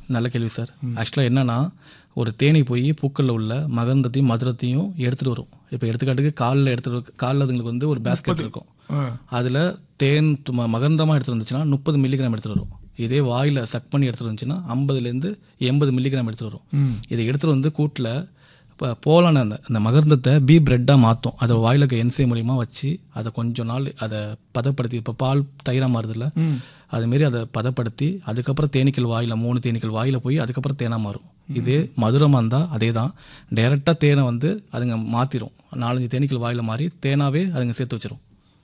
நல்ல கேள்வி சார் ஆக்சுவலாக என்னன்னா ஒரு தேனி போய் பூக்களில் உள்ள மகந்தத்தையும் மதுரத்தையும் எடுத்துட்டு வரும் இப்போ எடுத்துக்காட்டுக்கு காலில் எடுத்துட்டு காலில் அதுங்களுக்கு வந்து ஒரு பேஸ்கெட் இருக்கும் ஆ. அதில் தேன் தும- மகந்தமா எடுத்துட்டு வந்துச்சுன்னா முப்பது மில்லிகிராம் எடுத்துட்டு வரும் இதே வாயில சக் பண்ணி எடுத்துட்டு வந்துச்சுன்னா ஐம்பதுலேருந்து எண்பது மில்லிகிராம் எடுத்துட்டு வரும் இதை எடுத்துட்டு வந்து கூட்டில் இப்போ போலான அந்த அந்த மகர்ந்தத்தை பீ பிரெட்டாக மாற்றும் அதை வாயில இருக்க என்சை மூலியமா வச்சு அதை கொஞ்ச நாள் அதை பதப்படுத்தி இப்போ பால் தயிராக மாறுதுல்ல அதுமாரி அதை பதப்படுத்தி அதுக்கப்புறம் தேனீக்கள் வாயில மூணு தேனீக்கள் வாயில போய் அதுக்கப்புறம் தேனாக மாறும் இது மதுரமாக இருந்தால் அதே தான் டைரெக்டாக தேனை வந்து அதுங்க மாற்றிடும் நாலஞ்சு தேனீக்கள் வாயில மாறி தேனாவே அதுங்க சேர்த்து வச்சிரும்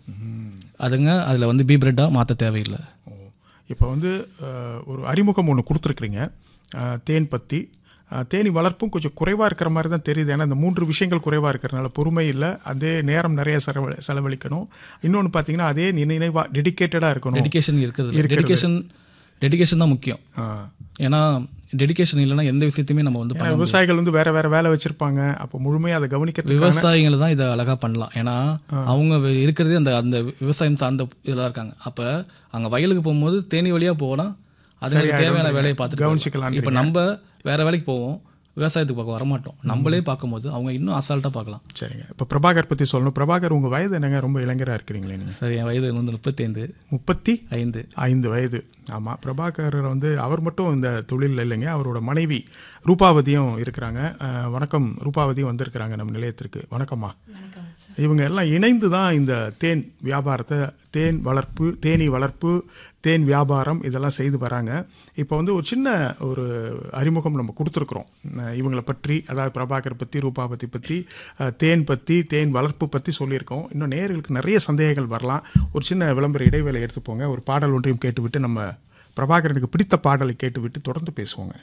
அதுங்க அதில் வந்து பீ பிரெட்டாக மாற்ற தேவையில்லை ஓ இப்போ வந்து அஹ், ஒரு அறிமுகம் ஒன்று கொடுத்துருக்குறீங்க அஹ், தேன் பற்றி அஹ், தேனி வளர்ப்பும் கொஞ்சம் குறைவாக இருக்கிற மாதிரி தான் தெரியுது ஏன்னா இந்த மூன்று விஷயங்கள் குறைவாக இருக்கிறனால பொறுமை இல்லை அதே நேரம் நிறைய செலவ செலவழிக்கணும் இன்னொன்று பார்த்தீங்கன்னா அதே நினைவாக டெடிக்கேட்டடாக இருக்கணும் டெடிகேஷன் இருக்கிறது டெடிகேஷன் டெடிகேஷன் தான் முக்கியம் ஆ. ஏன்னா டெடிகேஷன் இல்லைன்னா எந்த விஷயத்தையுமே நம்ம வந்து பண்ண ஏன்னா விவசாயிகள் வந்து வேற வேற வேலை வச்சிருப்பாங்க அப்போ முழுமையாக அதை கவனிக்கிறதுக்கு விவசாயிகள் தான் இதை அழகா பண்ணலாம் ஏன்னா அவங்க வே- இருக்கிறதே அந்த அந்த விவசாயம் சார்ந்த இதெல்லாம் இருக்காங்க அப்ப அங்க வயலுக்கு போகும்போது தேனி வழியா போனா அதுங்களுக்கு தேவையான வேலையை பார்த்துட்டு கவனிச்சுக்கலாம் இப்ப நம்ம வேற வேலைக்கு போவோம் விவசாயத்துக்கு பார்க்க வரமாட்டோம் நம்மளே பார்க்கும்போது அவங்க இன்னும் அசால்ட்டா பார்க்கலாம் சரிங்க இப்போ பிரபாகர் பற்றி சொல்லணும் பிரபாகர் உங்கள் வயது என்னங்க ரொம்ப இளைஞராக இருக்கிறீங்களே நீங்கள் சரி என் வயது வந்து முப்பத்தைந்து முப்பத்தி ஐந்து ஐந்து வயது ஆமாம் பிரபாகர் வந்து அவர் மட்டும் இந்த தொழிலில் இல்லைங்க அவரோட மனைவி ரூபாவதியும் இருக்கிறாங்க அஹ், வணக்கம் ரூபாவதியும் வந்திருக்கிறாங்க நம்ம நிலையத்திற்கு வணக்கம்மா இவங்க எல்லாம் இணைந்து தான் இந்த தேன் வியாபாரத்தை தேன் வளர்ப்பு தேனீ வளர்ப்பு தேன் வியாபாரம் இதெல்லாம் செய்து வராங்க இப்போ வந்து ஒரு சின்ன ஒரு அறிமுகம் நம்ம கொடுத்துருக்குறோம் அஹ், இவங்களை பற்றி அதாவது பிரபாகர் பற்றி ரூபாவதி பற்றி அஹ், தேன் பற்றி தேன் வளர்ப்பு பற்றி சொல்லியிருக்கோம் இன்னும் நேயர்களுக்கு நிறைய சந்தேகங்கள் வரலாம் ஒரு சின்ன விளம்பர இடைவேளை எடுத்துப்போங்க ஒரு பாடல் ஒன்றையும் கேட்டுவிட்டு நம்ம பிரபாகரனுக்கு பிடித்த பாடலை கேட்டுவிட்டு தொடர்ந்து பேசுவோங்க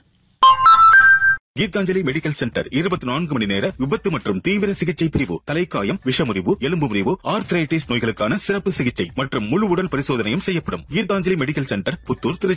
கீதாஞ்சலி மெடிக்கல் சென்டர் இருபத்தி நான்கு மணி நேர விபத்து மற்றும் தீவிர சிகிச்சை பிரிவு தலைக்காயம் விஷமுறிவு எலும்பு முறிவு ஆர்த்ரைட்டிஸ் நோய்களுக்கான சிறப்பு சிகிச்சை மற்றும் முழு உடல் பரிசோதனையும் செய்யப்படும் கீதாஞ்சலி மெடிக்கல் சென்டர் புத்தூர் திரு